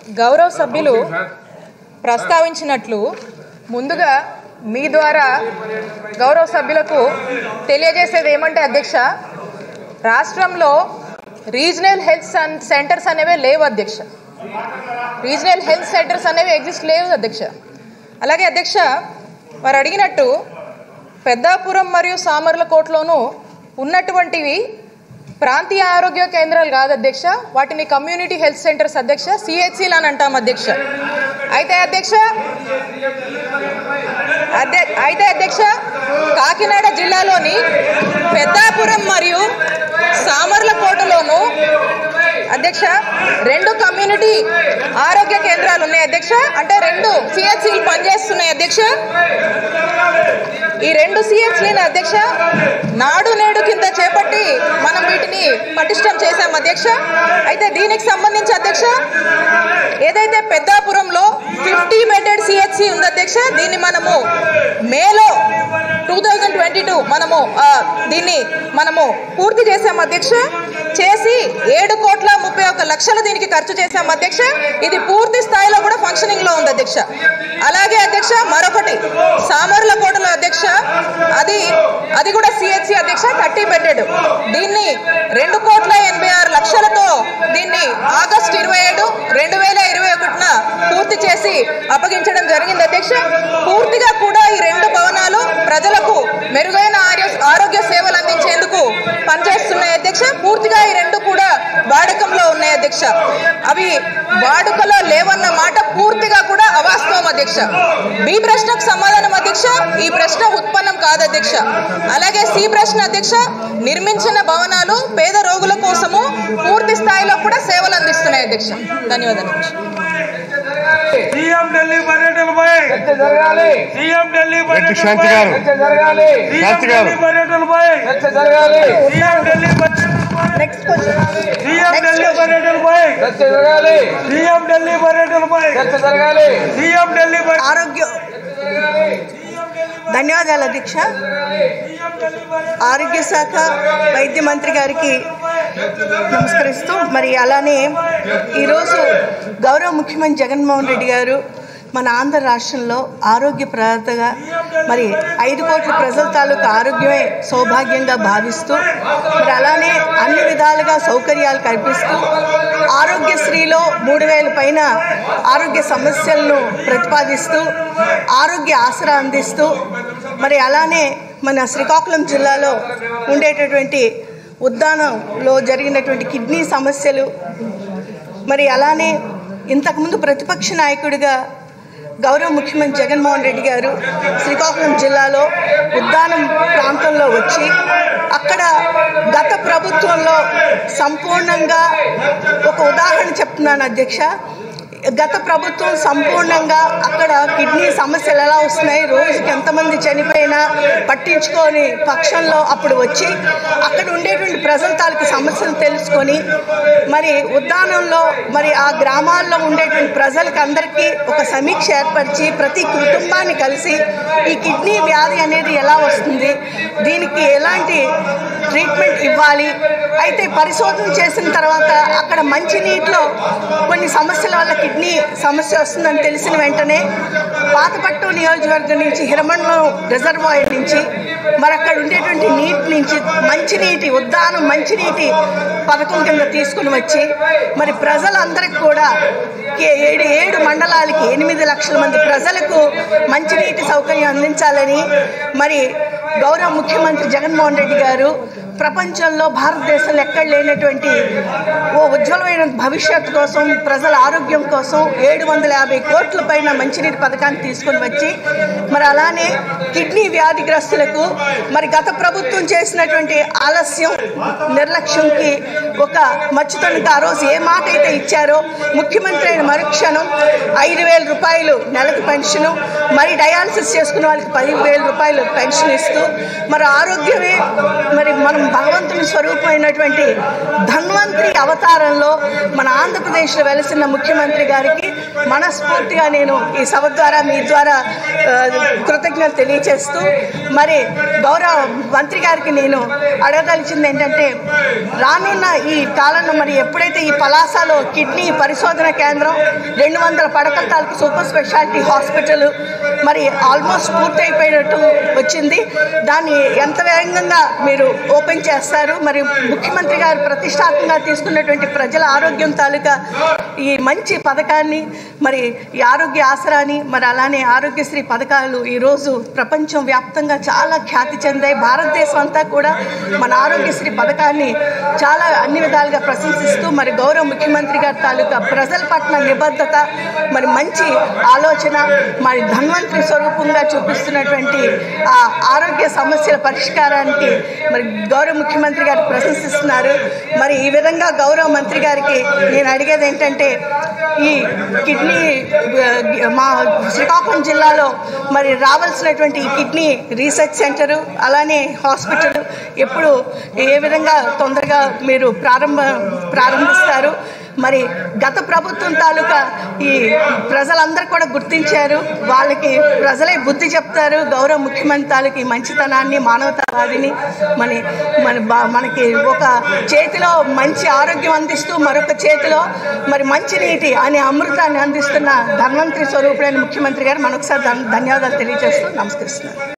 గౌరవ సభ్యులు ప్రస్తావించినట్లు ముందుగా మీ ద్వారా గౌరవ సభ్యులకు తెలియజేసేది ఏమంటే అధ్యక్ష రాష్ట్రంలో రీజనల్ హెల్త్ సన్- సెంటర్స్ అనేవి లేవు అధ్యక్ష రీజనల్ హెల్త్ సెంటర్స్ అనేవి ఎగ్జిస్ట్ లేవు అధ్యక్ష అలాగే అధ్యక్ష వారు అడిగినట్టు పెద్దాపురం మరియు సామర్లకోటలోనూ ఉన్నటువంటివి ప్రాంతీయ ఆరోగ్య కేంద్రాలు కాదు అధ్యక్ష వాటిని కమ్యూనిటీ హెల్త్ సెంటర్స్ అధ్యక్ష సిహెచ్సిలు అని అంటాం అధ్యక్ష అయితే అధ్యక్ష అధ్య అయితే అధ్యక్ష కాకినాడ జిల్లాలోని పెద్దాపురం మరియు సామర్లకోటలోను అధ్యక్ష రెండు కమ్యూనిటీ ఆరోగ్య కేంద్రాలు ఉన్నాయి అధ్యక్ష అంటే రెండు సిహెచ్సిలు పనిచేస్తున్నాయి అధ్యక్ష ఈ రెండు సిహెచ్లీని అధ్యక్ష నాడు నేడు కింద చేపట్టి మనం వీటిని పటిష్టం చేశాం అధ్యక్ష అయితే దీనికి సంబంధించి అధ్యక్ష ఏదైతే పెద్దాపురంలో ఫిఫ్టీ బెడెడ్ సిహెచ్సి ఉంది అధ్యక్ష దీన్ని మనము మేలో టూ థౌజండ్ ట్వంటీ టూ మనము ఆ, దీన్ని మనము పూర్తి చేశాం అధ్యక్ష చేసి ఏడు కోట్ల ముప్పై ఒక్క లక్షలు దీనికి ఖర్చు చేశాం అధ్యక్ష ఇది పూర్తి స్థాయిలో కూడా ఫంక్షనింగ్ లో ఉంది అధ్యక్ష అలాగే అధ్యక్ష మరొకటి సామర్లకోటలో అధ్యక్ష అది అది కూడా సిహెచ్సి అధ్యక్ష థర్టీ బెడెడ్ దీన్ని రెండు కోట్ల ఎనభై ఆరు లక్షలతో దీన్ని ఆగస్టు ఇరవై ఏడు రెండు వేల ఇరవై ఒకటిన పూర్తి చేసి అప్పగించడం జరిగింది అధ్యక్ష పూర్తిగా కూడా ఈ రెండు భవనాలు ప్రజలకు మెరుగైన ఆర్య- ఆరోగ్య సేవలు అందించేందుకు పనిచేస్తున్నాయి అధ్యక్ష పూర్తిగా ఈ రెండు కూడా వాడకంలో ఉన్నాయి అధ్యక్ష అవి వాడుకలో లేవన్న మాట పూర్తిగా కూడా అవాస్తవం అధ్యక్ష బి ప్రశ్నకు సమాధానం అధ్యక్ష ఈ ప్రశ్న ఉత్పన్నం కాదు అధ్యక్ష అలాగే సి ప్రశ్న అధ్యక్ష నిర్మించిన భవనాలు పేద రోగుల కోసము పూర్తి స్థాయిలో కూడా సేవలు అందిస్తున్నాయి అధ్యక్ష ధన్యవాదాలు అధ్యక్ష సీఎం ఢిల్లీ పర్యటనపై చర్చ జరగాలి సీఎం ఢిల్లీ గట్టి శాంతి పర్యటనపై గారు చర్చ జరగాలి సీఎం శాంతి గారు. ఢిల్లీ పర్యటనపై చర్చ జరగాలి సీఎం ఢిల్లీ పర్యటనపై నెక్స్ట్ క్వశ్చన్ సీఎం ఢిల్లీ పర్యటనపై చర్చ జరగాలి సీఎం ఢిల్లీ పర్యటనపై చర్చ జరగాలి సీఎం ఢిల్లీ పర్య- ఆరోగ్య ధన్యవాదాలు అధ్యక్ష ఆరోగ్య శాఖ వైద్య మంత్రి గారికి నమస్కరిస్తూ మరి అలానే ఈరోజు గౌరవ ముఖ్యమంత్రి జగన్మోహన్ రెడ్డి గారు మన ఆంధ్ర రాష్ట్రంలో ఆరోగ్య ప్రదాతగా మరి ఐదు కోట్ల ప్రజల తాలూకు ఆరోగ్యమే సౌభాగ్యంగా భావిస్తూ మరి అలానే అన్ని విధాలుగా సౌకర్యాలు కల్పిస్తూ ఆరోగ్యశ్రీలో మూడు వేల పైన ఆరోగ్య సమస్యలను ప్రతిపాదిస్తూ ఆరోగ్య ఆసరా అందిస్తూ మరి అలానే మన శ్రీకాకుళం జిల్లాలో ఉండేటటువంటి ఉద్దానంలో జరిగినటువంటి కిడ్నీ సమస్యలు మరి అలానే ఇంతకుముందు ప్రతిపక్ష నాయకుడిగా గౌరవ ముఖ్యమంత్రి జగన్మోహన్ రెడ్డి గారు శ్రీకాకుళం జిల్లాలో ఉద్దానం ప్రాంతంలో వచ్చి అక్కడ గత ప్రభుత్వంలో సంపూర్ణంగా ఒక ఉదాహరణ చెప్తున్నాను అధ్యక్ష గత ప్రభుత్వం సంపూర్ణంగా అక్కడ కిడ్నీ సమస్యలు ఎలా వస్తున్నాయి రోజుకి ఎంతమంది చనిపోయినా పట్టించుకొని పక్షంలో అప్పుడు వచ్చి అక్కడ ఉండేటువంటి ప్రజల తాలూకు సమస్యలు తెలుసుకొని మరి ఉద్దానంలో మరి ఆ గ్రామాల్లో ఉండేటువంటి ప్రజలకు అందరికీ ఒక సమీక్ష ఏర్పరిచి ప్రతి కుటుంబాన్ని కలిసి ఈ కిడ్నీ వ్యాధి అనేది ఎలా వస్తుంది దీనికి ఎలాంటి ట్రీట్మెంట్ ఇవ్వాలి అయితే పరిశోధన చేసిన తర్వాత అక్కడ మంచినీటిలో కొన్ని సమస్యల వల్ల కిడ్నీ సమస్య వస్తుందని తెలిసిన వెంటనే పాతపట్టు నియోజకవర్గం నుంచి హిరమండలం రిజర్వాయర్ నుంచి మరి అక్కడ ఉండేటువంటి నీటి నుంచి మంచినీటి ఉద్దానం మంచినీటి పథకం కింద తీసుకుని వచ్చి మరి ప్రజలందరికీ కూడా ఏ- ఏడు ఏడు మండలాలకి ఎనిమిది లక్షల మంది ప్రజలకు మంచినీటి సౌకర్యం అందించాలని మరి గౌరవ ముఖ్యమంత్రి జగన్మోహన్ రెడ్డి గారు ప్రపంచంలో భారతదేశంలో ఎక్కడ లేనటువంటి ఓ ఉజ్వలమైన భవిష్యత్తు కోసం ప్రజల ఆరోగ్యం కోసం ఏడు వందల యాభై కోట్ల పైన మంచినీటి పథకాన్ని తీసుకొని వచ్చి మరి అలానే కిడ్నీ వ్యాధిగ్రస్తులకు మరి గత ప్రభుత్వం చేసినటువంటి ఆలస్యం నిర్లక్ష్యంకి ఒక మచ్చుతోనికి ఆ రోజు ఏ మాట అయితే ఇచ్చారో ముఖ్యమంత్రి అయిన మరుక్షణం ఐదు వేల రూపాయలు నెలకు పెన్షను మరి డయాలసిస్ చేసుకున్న వాళ్ళకి పది వేల రూపాయలు పెన్షన్ ఇస్తూ మరి ఆరోగ్యమే మరి మనం భగవంతుని స్వరూపమైనటువంటి ధన్వంతరి అవతారంలో మన ఆంధ్రప్రదేశ్లో వెలసిన ముఖ్యమంత్రి గారికి మనస్ఫూర్తిగా నేను ఈ సభ ద్వారా మీ ద్వారా ఆ, కృతజ్ఞతలు తెలియచేస్తూ మరి గౌరవ మంత్రి గారికి నేను అడగదలిచింది ఏంటంటే రానున్న ఈ కాలంలో మరి ఎప్పుడైతే ఈ పలాసలో కిడ్నీ పరిశోధన కేంద్రం రెండు వందల పడకల తాలూకు సూపర్ స్పెషాలిటీ హాస్పిటల్ మరి ఆల్మోస్ట్ పూర్తయిపోయినట్టు వచ్చింది దాన్ని ఎంత వేగంగా మీరు ఓపెన్ చేస్తారు మరి ముఖ్యమంత్రి గారు ప్రతిష్టాత్మకంగా తీసుకున్నటువంటి ప్రజల ఆరోగ్యం తాలూకా ఈ మంచి పథకాన్ని మరి ఈ ఆరోగ్య ఆసరాని మరి అలానే ఆరోగ్యశ్రీ పథకాలు ఈరోజు ప్రపంచం వ్యాప్తంగా చాలా ఖ్యాతి చెందాయి భారతదేశం అంతా కూడా మన ఆరోగ్యశ్రీ పథకాన్ని చాలా అన్ని విధాలుగా ప్రశంసిస్తూ మరి గౌరవ ముఖ్యమంత్రి గారి తాలూకా ప్రజల పట్ల నిబద్ధత మరి మంచి ఆలోచన మరి ధన్వంతరి స్వరూపంగా చూపిస్తున్నటువంటి ఆ ఆరోగ్య సమస్యల పరిష్కారానికి మరి గౌరవ ముఖ్యమంత్రి గారు ప్రశంసిస్తున్నారు మరి ఈ విధంగా గౌరవ మంత్రి గారికి నేను అడిగేది ఏంటంటే ఈ కిడ్నీ ఆ, మా శ్రీకాకుళం జిల్లాలో మరి రావాల్సినటువంటి ఈ కిడ్నీ రీసెర్చ్ సెంటరు అలానే హాస్పిటల్ ఎప్పుడు ఏ విధంగా తొందరగా మీరు ప్రారంభ ప్రారంభిస్తారు మరి గత ప్రభుత్వం తాలూకా ఈ ప్రజలందరూ కూడా గుర్తించారు వాళ్ళకి ప్రజలే బుద్ధి చెప్తారు గౌరవ ముఖ్యమంత్రి తాలూకు ఈ మంచితనాన్ని మానవతావాదిని మన మన బా- మనకి ఒక చేతిలో మంచి ఆరోగ్యం అందిస్తూ మరొక చేతిలో మరి మంచి నీటి అనే అమృతాన్ని అందిస్తున్న ధన్వంతరి స్వరూపుడైన ముఖ్యమంత్రి గారు మనొకసారి ధన్- ధన్యవాదాలు తెలియజేస్తూ నమస్కరిస్తున్నాను